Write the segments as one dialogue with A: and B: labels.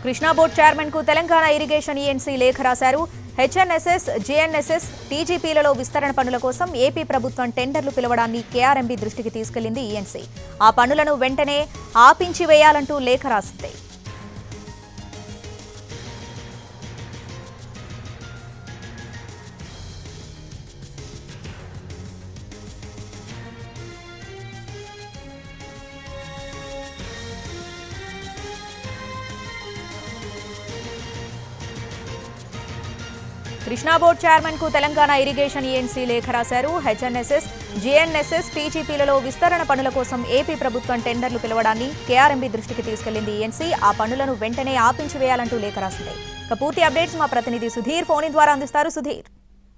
A: Krishna board chairman కు Telangana irrigation ENC లేఖ రాశారు హెచ్ఎన్ఎస్ఎస్ జేఎన్ఎస్ఎస్ టీజీపీలలో విస్తరణ పనుల కోసం ఏపీ ప్రభుత్వం టెండర్లు పిలవడాన్ని కేఆర్ఎంబీ దృష్టికి తీసుకెళ్లింది ఈఎన్సీ ఆ పనులను వెంటనే ఆపించి వేయాలంటూ లేఖ రాసింది కృష్ణా బోర్డు చైర్మన్ కు తెలంగాణ ఇరిగేషన్ ఈఎన్సీ లేఖ రాశారు హెచ్ఎన్ఎస్ఎస్ జీఎన్ఎస్ఎస్ టీజీపీలలో విస్తరణ పనుల కోసం ఏపీ ప్రభుత్వం టెండర్లు పిలవడాన్ని కేఆర్ఎంబీ దృష్టికి తీసుకెళ్లింది ఈఎన్సీ ఆ పనులను వెంటనే ఆపించి వేయాలంటూ లేఖ రాసింది ఇక పూర్తి అప్డేట్స్ మా ప్రతినిధి సుధీర్ ఫోన్ ద్వారా అందిస్తారు Sudheer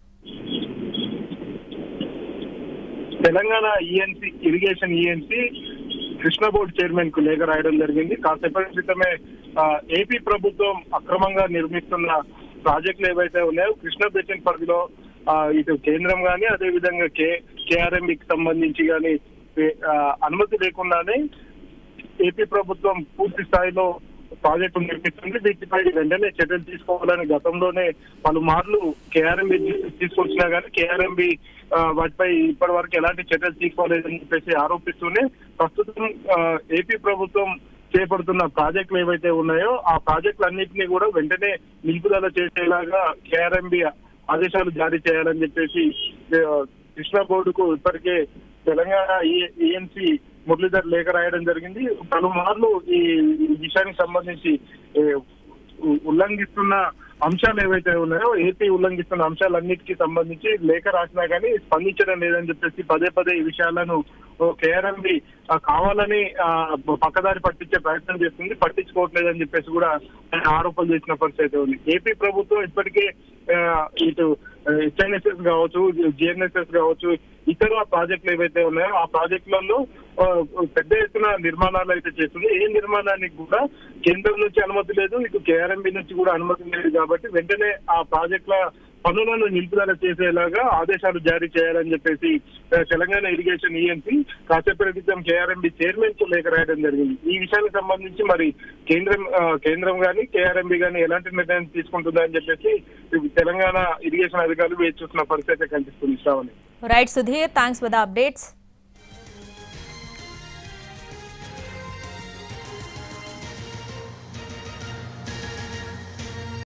B: Telangana ENC irrigation ENC Krishna board chairman కు లేఖ రాయడం జరిగింది కాసేపటి క్రితమే ఆ, ఏపీ ప్రభుత్వం అక్రమంగా నిర్మిస్తున్న ప్రాజెక్టులు ఏవైతే ఉన్నాయో కృష్ణ బేసిన్ పరిధిలో ఆ, ఇటు కేంద్రం గానీ అదే విధంగా కే కేఆర్ఎంకి సంబంధించి గానీ ఆ, అనుమతి లేకుండానే ఏపీ ప్రభుత్వం పూర్తి స్థాయిలో ప్రాజెక్టు నిర్మిస్తుంది వీటిపై వెంటనే చర్యలు తీసుకోవాలని గతంలోనే పలుమార్లు కేఆర్ఎంబి తీసుకొచ్చినా కానీ కేఆర్ఎంబి వాటిపై ఇప్పటి వరకు ఎలాంటి చర్యలు తీసుకోలేదని చెప్పేసి ఆరోపిస్తూనే ప్రస్తుతం ఆ, ఏపీ ప్రభుత్వం చేపడుతున్న ప్రాజెక్టులు ఏవైతే ఉన్నాయో ఆ ప్రాజెక్టులన్నింటినీ కూడా వెంటనే నిలుపుదల చేసేలాగా కేఆర్ఎంబి ఆదేశాలు జారీ చేయాలని చెప్పేసి ఆ, కృష్ణా బోర్డుకు ఇప్పటికే తెలంగాణ ఈఎన్సీ మురళీధర్ లేఖ రాయడం జరిగింది పలుమార్లు ఈ ఈ విషయానికి సంబంధించి ఏ, ఉ- ఉల్లంఘిస్తున్న అంశాలు ఏవైతే ఉన్నాయో ఏపీ ఉల్లంఘిస్తున్న అంశాలన్నిటికీ సంబంధించి లేఖ రాసినా కానీ స్పందించడం లేదని చెప్పేసి పదే పదే ఈ విషయాలను కేఆర్ఎంబి కావాలని ఆ, పక్కదారి పట్టించే ప్రయత్నం చేస్తుంది పట్టించుకోవట్లేదని చెప్పేసి కూడా ఆయన ఆరోపణలు చేసిన పరిస్థితి అయితే ఉంది ఏపీ ప్రభుత్వం ఇప్పటికే ఆ, ఇటు హెచ్ఎన్ఎస్ఎస్ కావచ్చు జిఎన్ఎస్ఎస్ కావచ్చు ఇతర ప్రాజెక్టులు ఏవైతే ఉన్నాయో ఆ ప్రాజెక్టులలో ఆ, పెద్ద ఎత్తున నిర్మాణాలు అయితే చేస్తుంది ఏ నిర్మాణానికి కూడా కేంద్రం నుంచి అనుమతి లేదు ఇటు కేఆర్ఎంబి నుంచి కూడా అనుమతి లేదు కాబట్టి వెంటనే ఆ ప్రాజెక్టుల పనులను నిలుపుదల చేసేలాగా ఆదేశాలు జారీ చేయాలని చెప్పేసి ఆ, తెలంగాణ ఇరిగేషన్ ఈఎన్సీ కాసేపటి క్రితం కేఆర్ఎంబి చైర్మన్ కు లేఖ రాయడం జరిగింది ఈ విషయానికి సంబంధించి మరి కేంద్రం ఆ, కేంద్రం గాని కేఆర్ఎంబి గాని ఎలాంటి నిర్ణయం తీసుకుంటుందా అని చెప్పేసి తెలంగాణ ఇరిగేషన్ అధికారులు వేచి చూస్తున్న పరిస్థితి అయితే కనిపిస్తుంది Sravani
A: right Sudheer thanks for the updates